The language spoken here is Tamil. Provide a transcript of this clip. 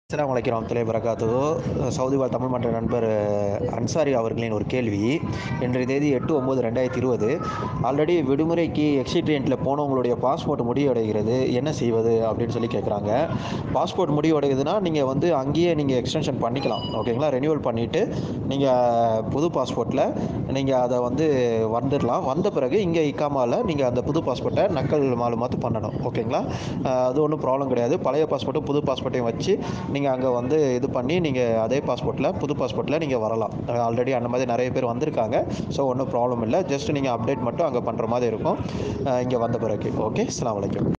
அஸ்ஸலாமு அலைக்கும் வரமத்துல்லாஹி வரகாத்துஹு சவுதி வாழ் தமிழ் மன்ற நண்பர் அன்சாரி அவர்களின் ஒரு கேள்வி இன்றைய தேதி எட்டு ஒம்பது ரெண்டாயிரத்தி இருபது ஆல்ரெடி விடுமுறைக்கு எக்ஸிட்ரியன்ட்டில் போனவங்களுடைய பாஸ்போர்ட் முடிவடைகிறது என்ன செய்வது அப்படின்னு சொல்லி கேட்குறாங்க பாஸ்போர்ட் முடிவடையுதுன்னா நீங்கள் வந்து அங்கேயே நீங்கள் எக்ஸ்டென்ஷன் பண்ணிக்கலாம் ஓகேங்களா ரெனியூவல் பண்ணிவிட்டு நீங்கள் புது பாஸ்போர்ட்டில் நீங்கள் அதை வந்து வந்துடலாம் வந்த பிறகு இங்கே இக்காமாவில் நீங்கள் அந்த புது பாஸ்போர்ட்டை நக்கல் மாலுமாத்து பண்ணணும் ஓகேங்களா அஹ் அது ஒன்றும் ப்ராப்ளம் கிடையாது பழைய பாஸ்போர்ட்டும் புது பாஸ்போர்ட்டையும் வச்சு நீங்கள் அங்கே வந்து இது பண்ணி நீங்கள் அதே பாஸ்போர்ட்டில் புது பாஸ்போர்ட்டில் நீங்கள் வரலாம் ஆல்ரெடி அந்த மாதிரி நிறைய பேர் வந்திருக்காங்க ஸோ ஒன்றும் ப்ராப்ளம் இல்லை ஜஸ்ட் நீங்கள் அப்டேட் மட்டும் அங்கே பண்ணுற மாதிரி இருக்கும் இங்கே வந்த பிறகு ஓகே அஸ்ஸலாமு அலைக்கும்